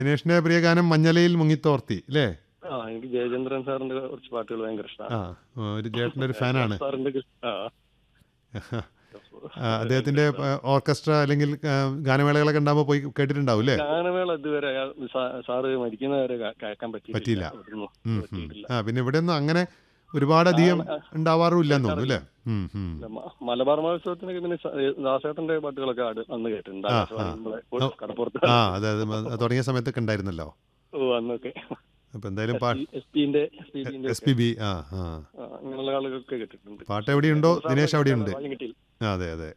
ദിനേഷിന്റെ പ്രിയ ഗാനം മഞ്ഞലയിൽ മുങ്ങിത്തോർത്തി അല്ലേ ആ എനിക്ക് ജയചന്ദ്രൻ സാറിന്റെ കുറച്ച് പാട്ടുകൾ ഭയങ്കര ഇഷ്ടമാണ് ആ ഒരു ചേട്ടൻ്റെ ഒരു ഫാനാണ് സാറിന്റെ ഒക്കെ- ആ ആ, അദ്ദേഹത്തിന്റെ ആ, ഓർക്കസ്ട്ര അല്ലെങ്കിൽ ആ, ഗാനമേളകളൊക്കെ ഉണ്ടാകുമ്പോൾ പോയി കേട്ടിട്ടുണ്ടാവും അല്ലേ ഗാനമേള ഇതുവരെ അയാൾ- സാ- സാറ് മരിക്കുന്നവരെ കാ- കേൾക്കാൻ പറ്റിയില്ല. പറ്റിയില്ല അവിടുന്ന് ഉം, ഉം. പറ്റിയിട്ടില്ല ആ പിന്നെ ഇവിടെ ഒന്നും അങ്ങനെ ഒരുപാട് അധികം ഉണ്ടാവാറുമില്ല എന്ന് തോന്നുന്നു അല്ലേ ഉം, ഉം. ഇല്ല, മ- മലബാർ മഹോത്സവത്തിനൊക്കെ പിന്നെ സ- ദാസേട്ടന്റെ പാട്ടുകളൊക്കെ ആട് അന്ന് കേട്ടിട്ടുണ്ട് ആ, ആകാശവാണി നമ്മളെ കടപ്പുറത്ത് ആ അതെ അതെ അത് തുടങ്ങിയ സമയത്തൊക്കെ ഉണ്ടായിരുന്നല്ലോ ഓ അന്നൊക്കെ അപ്പൊ എന്തായാലും പാട്ട് എസ് പിന്റെ എസ് പി ബിന്റെ എസ് പി ബി ആ ആ അങ്ങനെയുള്ള ആളുകളൊക്കെ കേട്ടിട്ടുണ്ട് പാട്ട് എവിടെയുണ്ടോ ദിനേശ് അവിടെയുണ്ട് ഭാഗ്യം കിട്ടിയില്ല ആ, അതെ അതെ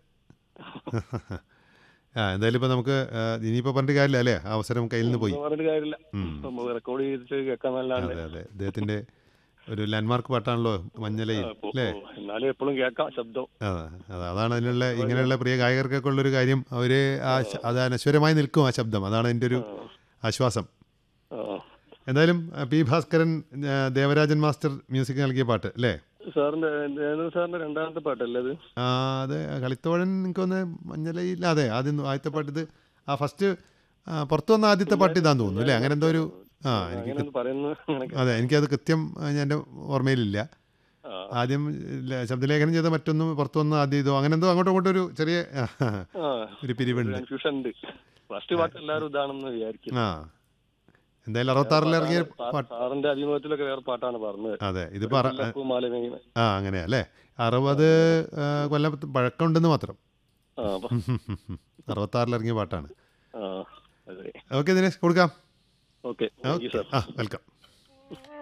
ആ എന്തായാലും ഇപ്പൊ നമുക്ക് ആ, ഇനിയിപ്പോ പറഞ്ഞിട്ട് കാര്യമില്ല അല്ലേ ആ അവസരം കയ്യിൽ നിന്ന് പോയി ഒന്നും പറഞ്ഞിട്ട് കാര്യമില്ല ഉം. നമ്മൾ റെക്കോർഡ് ചെയ്തിട്ട് കേൾക്കാൻ നല്ലാണ്ട് അതെ അതെ അദ്ദേഹത്തിന്റെ ഒരു ലാൻഡ്മാർക്ക് പാട്ടാണല്ലോ മഞ്ഞലയിൽ അപ്പൊ, അല്ലേ ഓ, എന്നാലും എപ്പോഴും കേൾക്കാം ശബ്ദം അതെ അതെ അതാണ് അതിനുള്ള ഇങ്ങനെയുള്ള പ്രിയ ഗായകർക്കൊക്കെ ഉള്ളൊരു കാര്യം അവര് ആ ശ- അത് അനശ്വരമായി നിൽക്കും ആ ശബ്ദം അതാണ് എൻ്റെ ഒരു ആശ്വാസം ആ. എന്തായാലും ആ, പി ഭാസ്കരൻ ആ, ദേവരാജൻ മാസ്റ്റർ മ്യൂസിക് നൽകിയ പാട്ട് അല്ലേ സാറിന്റെ ജയചന്ദ്രൻ സാറിന്റെ രണ്ടാമത്തെ പാട്ടല്ലേ അത് ആ അത് കളിത്തോഴൻ എനിക്കൊന്ന് മഞ്ഞലയിൽ അതെ ആദ്യം ആദ്യത്തെ പാട്ട് ഇത് ആ ഫസ്റ്റ് പുറത്തു വന്ന ആദ്യത്തെ പാട്ട് ഇതാന്ന് തോന്നുന്നു അല്ലേ അങ്ങനെ എന്തോ ഒരു ആ എനിക്ക് അങ്ങനെ ഒന്ന് പറയുന്നു അങ്ങനെ അതെ എനിക്കത് കൃത്യം ആ, ഞാൻ എൻ്റെ ഓർമ്മയിലില്ല ആ. ആദ്യം ല- ശബ്ദലേഖനം ചെയ്ത മറ്റൊന്നും പുറത്തു വന്ന ആദ്യം ഇതോ അങ്ങനെ എന്തോ അങ്ങോട്ടും ഇങ്ങോട്ടും ഒരു ചെറിയ ആ ഒരു പിരിവുണ്ട് കൺഫ്യൂഷൻ ഉണ്ട് ഫസ്റ്റ് പാട്ട് എല്ലാവരും ഇതാണെന്ന് വിചാരിക്കും ആ എന്തായാലും അറുപത്താറിൽ ഇറങ്ങിയ പാട്ട് സാറിന്റെ അഭിമുഖത്തിലൊക്കെ വേറെ പാട്ടാണ് പറഞ്ഞത് അതെ ഇതിപ്പോൾ അറ മുല്ലപ്പൂ മാലമേഘമേ. ആ അങ്ങനെയാ അല്ലേ അറുപത് ആ, കൊല്ലം പഴക്കമുണ്ടെന്ന് മാത്രം ആ അപ്പൊ അറുപത്താറിൽ ഇറങ്ങിയ പാട്ടാണ് ആ അതെ ഓക്കെ ദിനേശ് കൊടുക്കാം okay thank you okay sir ആ വെൽക്കം